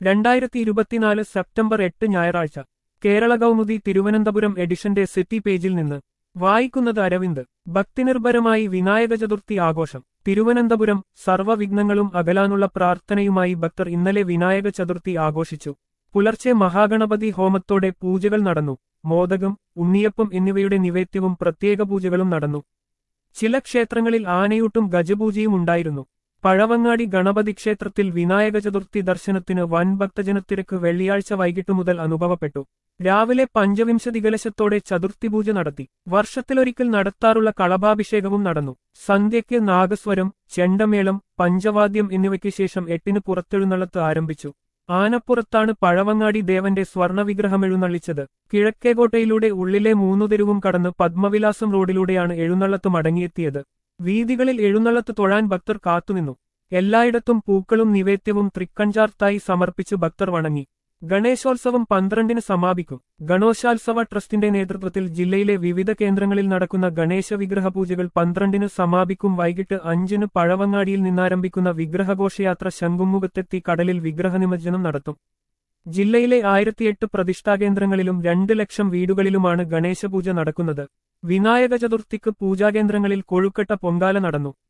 രണ്ടായിരത്തി ഇരുപത്തിനാല് സെപ്റ്റംബർ എട്ട് ഞായറാഴ്ച കേരള കൗമുദി തിരുവനന്തപുരം എഡിഷന്റെ സിറ്റി പേജിൽ നിന്ന് വായിക്കുന്നത് അരവിന്ദ് ഭക്തിനിർഭരമായി വിനായക ചതുർത്ഥി ആഘോഷം തിരുവനന്തപുരം സർവ്വവിഘ്നങ്ങളും അകലാനുള്ള പ്രാർത്ഥനയുമായി ഭക്തർ ഇന്നലെ വിനായക ചതുർത്ഥി ആഘോഷിച്ചു പുലർച്ചെ മഹാഗണപതി ഹോമത്തോടെ പൂജകൾ നടന്നു മോദകം ഉണ്ണിയപ്പം എന്നിവയുടെ നിവേദ്യവും പ്രത്യേക പൂജകളും നടന്നു ചില ക്ഷേത്രങ്ങളിൽ ആനയൂട്ടും ഗജപൂജയും ഉണ്ടായിരുന്നു പഴവങ്ങാടി ഗണപതി ക്ഷേത്രത്തിൽ വിനായക ചതുർത്ഥി ദർശനത്തിന് വൻ ഭക്തജനത്തിരക്ക് വെള്ളിയാഴ്ച വൈകിട്ടു മുതൽ അനുഭവപ്പെട്ടു രാവിലെ പഞ്ചവിംശതി കലശത്തോടെ ചതുർത്ഥി പൂജ നടത്തി വർഷത്തിലൊരിക്കൽ നടത്താറുള്ള കളഭാഭിഷേകവും നടന്നു സന്ധ്യയ്ക്ക് നാഗസ്വരം ചെണ്ടമേളം പഞ്ചവാദ്യം എന്നിവയ്ക്ക് ശേഷം എട്ടിന് പുറത്തെഴുന്നള്ളത്ത് ആരംഭിച്ചു ആനപ്പുറത്താണ് പഴവങ്ങാടി ദേവന്റെ സ്വർണവിഗ്രഹം എഴുന്നള്ളിച്ചത് കിഴക്കേകോട്ടയിലൂടെ ഉള്ളിലെ മൂന്നു തെരുവും കടന്ന് പത്മവിലാസം റോഡിലൂടെയാണ് എഴുന്നള്ളത്ത് മടങ്ങിയെത്തിയത് വീതികളിൽ എഴുന്നള്ളത്ത് തൊഴാൻ ഭക്തർ കാത്തുനിന്നു എല്ലായിടത്തും പൂക്കളും നിവേദ്യവും തൃക്കഞ്ചാർത്തായി സമർപ്പിച്ച് ഭക്തർ വണങ്ങി ഗണേശോത്സവം പന്ത്രണ്ടിന് സമാപിക്കും ഗണോശാത്സവ ട്രസ്റ്റിന്റെ നേതൃത്വത്തിൽ ജില്ലയിലെ വിവിധ കേന്ദ്രങ്ങളിൽ നടക്കുന്ന ഗണേശ വിഗ്രഹ പൂജകൾ പന്ത്രണ്ടിന് സമാപിക്കും വൈകിട്ട് അഞ്ചിന് പഴവങ്ങാടിയിൽ നിന്നാരംഭിക്കുന്ന വിഗ്രഹഘോഷയാത്ര ശംഖുമുഖത്തെത്തി കടലിൽ വിഗ്രഹനിമജ്ജനം നടത്തും ജില്ലയിലെ ആയിരത്തിയെട്ട് പ്രതിഷ്ഠാകേന്ദ്രങ്ങളിലും രണ്ട് ലക്ഷം വീടുകളിലുമാണ് ഗണേശപൂജ നടക്കുന്നത് വിനായക ചതുർത്ഥിക്ക് പൂജാകേന്ദ്രങ്ങളിൽ കൊഴുക്കട്ട പൊങ്കാല നടന്നു